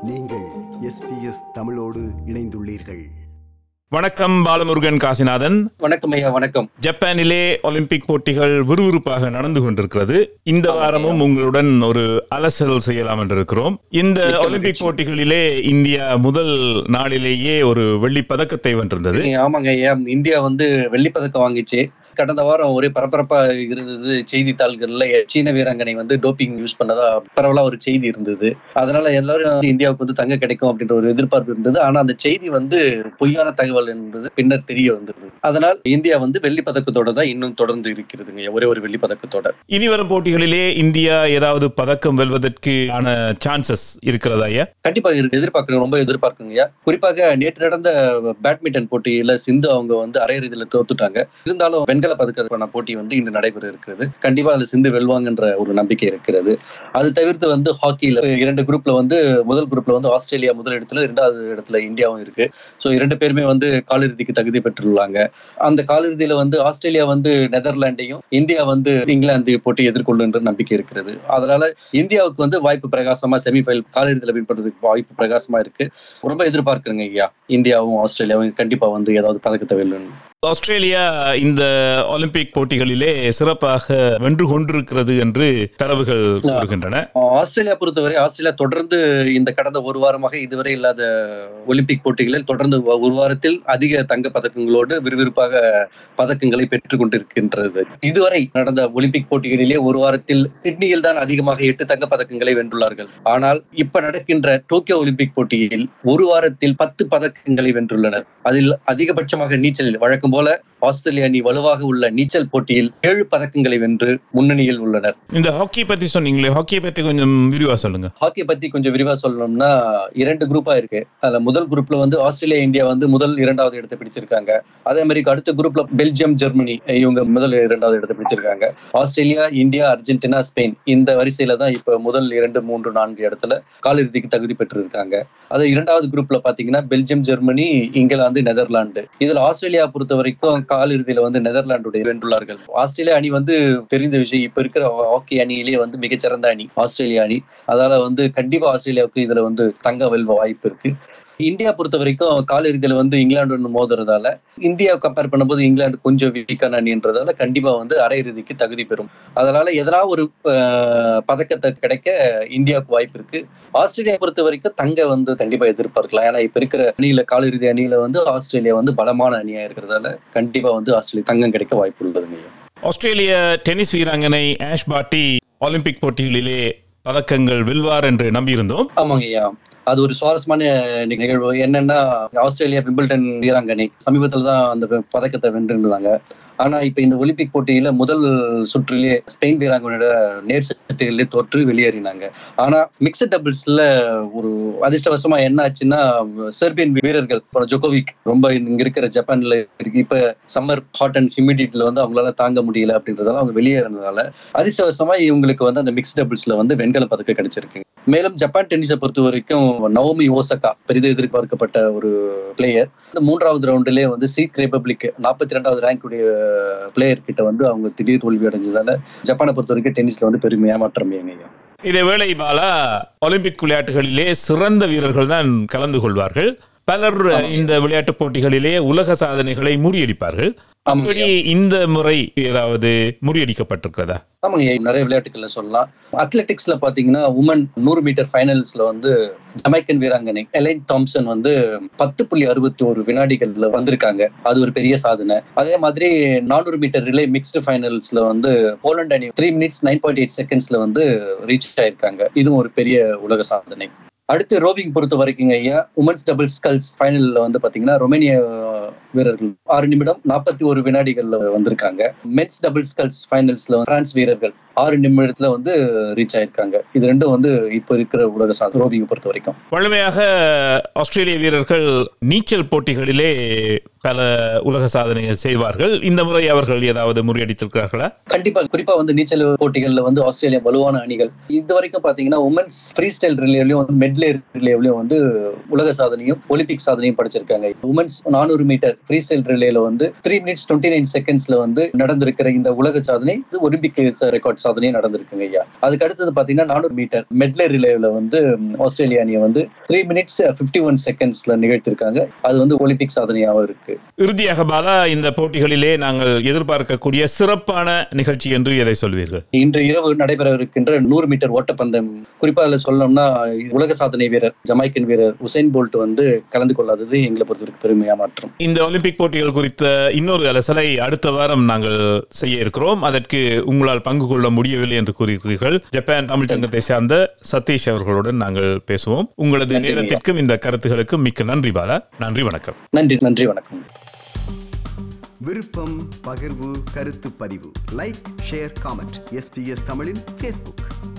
நீங்கள் எஸ்பிஎஸ் தமிழோடு இணைந்துள்ளீர்கள் வணக்கம் பாலமுருகன் காசிநாதன் வணக்கம் ஐயா வணக்கம் ஜப்பானிலே ஒலிம்பிக் போட்டிகள் விறுவிறுப்பாக நடந்து கொண்டிருக்கிறது இந்த வாரமும் உங்களுடன் ஒரு அலசல் செய்யலாம் என்று இருக்கிறோம் இந்த ஒலிம்பிக் போட்டிகளிலே இந்தியா முதல் நாளிலேயே ஒரு வெள்ளி பதக்கத்தை வென்றிருந்தது ஆமாங்க ஐயா இந்தியா வந்து வெள்ளிப்பதக்கம் வாங்கிச்சு கடந்த வாரம் ஒரே பரபரப்பா இருந்தது செய்தித்தாள்கள்ல சீன வீராங்கனை வந்து டோப்பிங் யூஸ் பண்ணதா பரவலா ஒரு செய்தி இருந்தது அதனால எல்லாரும் வந்து இந்தியாவுக்கு வந்து தங்க கிடைக்கும் அப்படின்ற ஒரு எதிர்பார்ப்பு இருந்தது ஆனா அந்த செய்தி வந்து பொய்யான தகவல் என்பது பின்னர் தெரிய வந்தது அதனால் இந்தியா வந்து வெள்ளி பதக்கத்தோட தான் இன்னும் தொடர்ந்து இருக்கிறதுங்க ஐயா, ஒரே ஒரு வெள்ளி பதக்கத்தோட இனி வரும் போட்டிகளிலே இந்தியா ஏதாவது பதக்கம் வெல்வதற்கான சான்சஸ் இருக்கிறதா ஐயா கண்டிப்பா இருக்கு எதிர்பார்க்கணும் ரொம்ப எதிர்பார்க்குங்க ஐயா குறிப்பாக நேற்று நடந்த பேட்மிண்டன் போட்டியில சிந்து அவங்க வந்து அரையிறுதியில தோத்துட்டாங்க இருந்தாலும் வெண்கல பதக்கத்துக்கான போட்டி வந்து இன்று நடைபெற இருக்கிறது கண்டிப்பா அதுல சிந்து வெல்வாங்கன்ற ஒரு நம்பிக்கை இருக்கிறது அது தவிர்த்து வந்து ஹாக்கில இரண்டு குரூப்ல வந்து முதல் குரூப்ல வந்து ஆஸ்திரேலியா முதல் இடத்துல இரண்டாவது இடத்துல இந்தியாவும் இருக்கு ஸோ இரண்டு பேருமே வந்து காலிறுதிக்கு தகுதி பெற்றுள்ளாங்க அந்த காலிறுதியில வந்து ஆஸ்திரேலியா வந்து நெதர்லாண்டையும் இந்தியா வந்து இங்கிலாந்து போட்டி எதிர்கொள்ளுன்ற நம்பிக்கை இருக்கிறது அதனால இந்தியாவுக்கு வந்து வாய்ப்பு பிரகாசமா செமிஃபைனல் காலிறுதியில் வின் பண்றதுக்கு வாய்ப்பு பிரகாசமா இருக்கு ரொம்ப எதிர்பார்க்கிறேங்க ஐயா இந்தியாவும் ஆஸ்திரேலியாவும் கண்டிப்பா வந்து ஏதாவது பதக்கத்தை வெல்லணும் ஆஸ்திரேலியா இந்த ஒலிம்பிக் போட்டிகளிலே சிறப்பாக வென்று கொண்டிருக்கிறது என்று தரவுகள் கூறுகின்றன ஆஸ்திரேலியா பொறுத்தவரை ஆஸ்திரேலியா தொடர்ந்து இந்த கடந்த ஒரு வாரமாக இதுவரை இல்லாத ஒலிம்பிக் போட்டிகளில் தொடர்ந்து ஒ- ஒரு வாரத்தில் அதிக தங்க பதக்கங்களோடு விறுவிறுப்பாக பதக்கங்களை பெற்றுக் கொண்டிருக்கின்றது இதுவரை நடந்த ஒலிம்பிக் போட்டிகளிலே ஒரு வாரத்தில் சிட்னியில் தான் அதிகமாக எட்டு தங்க பதக்கங்களை வென்றுள்ளார்கள் ஆனால் இப்ப நடக்கின்ற டோக்கியோ ஒலிம்பிக் போட்டியில் ஒரு வாரத்தில் பத்து பதக்கங்களை வென்றுள்ளனர் அதில் அதிகபட்சமாக நீச்சல் வழக்கம் போல ஆஸ்திரேலிய அணி வலுவாக உள்ள நீச்சல் போட்டியில் ஏழு பதக்கங்களை வென்று முன்னணியில் உள்ளனர் இந்த ஹாக்கி பத்தி சொன்னீங்களே ஹாக்கியை பத்தி கொஞ்சம் விரிவா சொல்லுங்க ஹாக்கி பத்தி கொஞ்சம் விரிவா சொல்லணும்னா இரண்டு குரூப்பா இருக்கு அதுல முதல் குரூப்ல வந்து ஆஸ்திரேலியா இந்தியா வந்து முதல் இரண்டாவது இடத்தை பிடிச்சிருக்காங்க அதே மாதிரி அடுத்த குரூப்ல பெல்ஜியம் ஜெர்மனி இவங்க முதல் இரண்டாவது இடத்தை பிடிச்சிருக்காங்க ஆஸ்திரேலியா இந்தியா அர்ஜென்டினா ஸ்பெயின் இந்த வரிசையில தான் இப்ப முதல் இரண்டு மூன்று நான்கு இடத்துல காலிறுதிக்கு தகுதி பெற்றிருக்காங்க அது இரண்டாவது குரூப்ல பாத்தீங்கன்னா பெல்ஜியம் ஜெர்மனி இங்கிலாந்து நெதர்லாந்து இதுல ஆஸ்திரேலியா பொறுத்த வரைக்கும் காலிறுதியில வந்து நெதர்லாண்டுடைய வென்றுள்ளார்கள் ஆஸ்திரேலியா அணி வந்து தெரிந்த விஷயம் இப்ப இருக்கிற ஹாக்கி அணியிலேயே வந்து மிகச்சிறந்த அணி ஆஸ்திரேலியா அணி அதால வந்து கண்டிப்பா ஆஸ்திரேலியாவுக்கு இதுல வந்து தங்க வெல்வ வாய்ப்பு இருக்கு இந்தியா பொறுத்த வரைக்கும் காலிறுதியில வந்து இங்கிலாந்து மோதுறதால இந்தியா கம்பேர் பண்ணும்போது இங்கிலாந்து கொஞ்சம் வீக்கான அணின்றதால கண்டிப்பா வந்து அரையிறுதிக்கு தகுதி பெறும் அதனால எதனா ஒரு அஹ், பதக்கத்தை கிடைக்க இந்தியாவுக்கு வாய்ப்பு இருக்கு ஆஸ்திரேலியா பொறுத்த வரைக்கும் தங்க வந்து கண்டிப்பா எதிர்பார்க்கலாம் ஏன்னா இப்ப இருக்கிற அணியில காலிறுதி அணியில வந்து ஆஸ்திரேலியா வந்து பலமான அணியா இருக்கிறதால கண்டிப்பா வந்து ஆஸ்திரேலியா தங்கம் கிடைக்க வாய்ப்பு உள்ளதுங்க ஆஸ்திரேலிய டென்னிஸ் வீராங்கனை ஆஷ் பாட்டி ஒலிம்பிக் போட்டிகளிலே பதக்கங்கள் வெல்வார் என்று நம்பியிருந்தோம் ஆமாங்க ஐயா அது ஒரு சுவாரஸ்யமான நிகழ்வு என்னன்னா ஆஸ்திரேலியா விம்பிள்டன் வீராங்கனை சமீபத்துல தான் அந்த பதக்கத்தை வென்றிருந்தாங்க ஆனா இப்ப இந்த ஒலிம்பிக் போட்டியில முதல் சுற்றிலே ஸ்பெயின் வீராங்கனையோட நேர் செட்டுகளிலே தோற்று வெளியேறினாங்க ஆனா மிக்சட் டபுள்ஸ்ல ஒரு அதிர்ஷ்டவசமா என்ன ஆச்சுன்னா செர்பியன் வீரர்கள் அப்புறம் ஜோகோவிக் ரொம்ப இங்க இருக்கிற ஜப்பான்ல இருக்கு இப்ப சம்மர் ஹாட் அண்ட் ஹியூமிடிட்டில வந்து அவங்களால தாங்க முடியல அப்படின்றதால அவங்க வெளியேறினதால அதிர்ஷ்டவசமா இவங்களுக்கு வந்து அந்த மிக்ஸ் டபுள்ஸ்ல வந்து வெண்கல பதக்கம் கிடைச்சிருக்கு மேலும் ஜப்பான் டென்னிஸை பொறுத்த வரைக்கும் நவோமி ஓசகா பெரிதும் எதிர்பார்க்கப்பட்ட ஒரு பிளேயர் இந்த மூன்றாவது ரவுண்டிலே வந்து சீக் ரிபப்ளிக் நாற்பத்தி ரெண்டாவது ரேங்க் உடைய பிளேயர் கிட்ட வந்து அவங்க திடீர் தோல்வி அடைஞ்சதால ஜப்பானை பொறுத்த வரைக்கும் டென்னிஸ்ல வந்து பெரும் ஏமாற்றம் ஐயா இதேவேளை பாலா ஒலிம்பிக் விளையாட்டுகளிலே சிறந்த வீரர்கள் தான் கலந்து கொள்வார்கள் பலர் இந்த விளையாட்டுப் போட்டிகளிலே உலக சாதனைகளை முறியடிப்பார்கள் ஆமாங்க அப்படி இந்த முறை ஏதாவது முறியடிக்கப்பட்டிருக்கிறதா ஆமாங்க ஐயா, நிறைய விளையாட்டுகள்ல சொல்லலாம் அத்லெட்டிக்ஸ்ல பாத்தீங்கன்னா உமன் நூறு மீட்டர் ஃபைனல்ஸ்ல வந்து ஜமைக்கன் வீராங்கனை எலைன் தாம்சன் வந்து பத்து புள்ளி அறுபத்தி ஒரு வினாடிகள்ல வந்திருக்காங்க அது ஒரு பெரிய சாதனை அதே மாதிரி நானூறு மீட்டர் ரிலே மிக்ஸ்டு ஃபைனல்ஸ்ல வந்து போலண்ட் அணி three minutes nine point eight செகண்ட்ஸ்ல வந்து ரீச் ஆயிருக்காங்க இதுவும் ஒரு பெரிய உலக சாதனை அடுத்து ரோவிங் பொறுத்த வரைக்கும் ஐயா உமன்ஸ் டபுள் ஸ்கல்ஸ் ஃபைனல்ல வந்து பாத்தீங்கன்னா ரொமேனிய வீரர்கள் ஆறு நிமிடம் நாற்பத்தி ஒரு வினாடிகள்ல வந்திருக்காங்க மென்ஸ் டபுள் ஸ்கல்ஸ் ஃபைனல்ஸ்ல பிரான்ஸ் வீரர்கள் ஆறு நிமிடத்துல வந்து ரீச் ஆயிருக்காங்க இது ரெண்டும் வந்து இப்ப இருக்கிற உலக சாதனை ரோவிங் பொறுத்த வரைக்கும் வழமையாக ஆஸ்திரேலிய வீரர்கள் நீச்சல் போட்டிகளிலே பல உலக சாதனைகள் செய்வார்கள் இந்த முறை அவர்கள் ஏதாவது முறியடித்திருக்கிறார்களா கண்டிப்பா குறிப்பா வந்து நீச்சல் போட்டிகள்ல வந்து ஆஸ்திரேலியா வலுவான அணிகள் இது வரைக்கும் பாத்தீங்கன்னா உமன்ஸ் ஃப்ரீ ஸ்டைல் ரிலேவ்லயும் மெட்லே ரிலேவ்லயும் வந்து உலக சாதனையும் ஒலிம்பிக் சாதனையும் படிச்சிருக்காங்க உமன்ஸ் நானூறு மீட்டர் ஃப்ரீ ஸ்டைல் ரிலேல வந்து த்ரீ மினிட்ஸ் டுவெண்ட்டி நைன் செகண்ட்ஸ்ல வந்து நடந்திருக்கிற இந்த உலக சாதனை இது ஒலிம்பிக் ரெக்கார்ட் சாதனையும் நடந்திருக்குங்க ஐயா அதுக்கு அடுத்தது பாத்தீங்கன்னா நானூறு மீட்டர் மெட்லே ரிலேவில் வந்து ம், ஆஸ்திரேலிய அணியை வந்து த்ரீ மினிட்ஸ் ஃபிஃப்டி ஒன் செகண்ட்ஸ்ல நிகழ்த்திருக்காங்க அது வந்து ஒலிம்பிக் சாதனையாகவும் இருக்கு இறுதியாக பாலா இந்த போட்டிகளிலே நாங்கள் எதிர்பார்க்கக்கூடிய சிறப்பான நிகழ்ச்சி என்று எதை சொல்வீர்கள் இன்று இரவு நடைபெறவிருக்கின்ற நூறு மீட்டர் ஓட்டப்பந்தயம் குறிப்பா அதுல சொல்லணும்னா உலக சாதனை வீரர் ஜமைக்கன் வீரர் உசைன் போல்ட் வந்து கலந்து கொள்ளாதது எங்களை பொறுத்தவரைக்கும் பெருமையா மாற்றம் இந்த ஒலிம்பிக் போட்டிகள் குறித்த இன்னொரு அலசலை அடுத்த வாரம் நாங்கள் செய்ய இருக்கிறோம் அதற்கு உங்களால் பங்கு கொள்ள முடியவில்லை என்று கூறியிருக்கிறீர்கள் ஜப்பான் தமிழ் சங்கத்தை சார்ந்த சதீஷ் அவர்களுடன் நாங்கள் பேசுவோம் உங்களது நன்றி, நேரத்திற்கும் இந்த கருத்துகளுக்கும் மிக்க நன்றி பாலா நன்றி வணக்கம் நன்றி நன்றி வணக்கம் விருப்பம் பகிர்வு கருத்து பதிவு லைக் ஷேர் காமெண்ட் எஸ்பிஎஸ் தமிழின் ஃபேஸ்புக்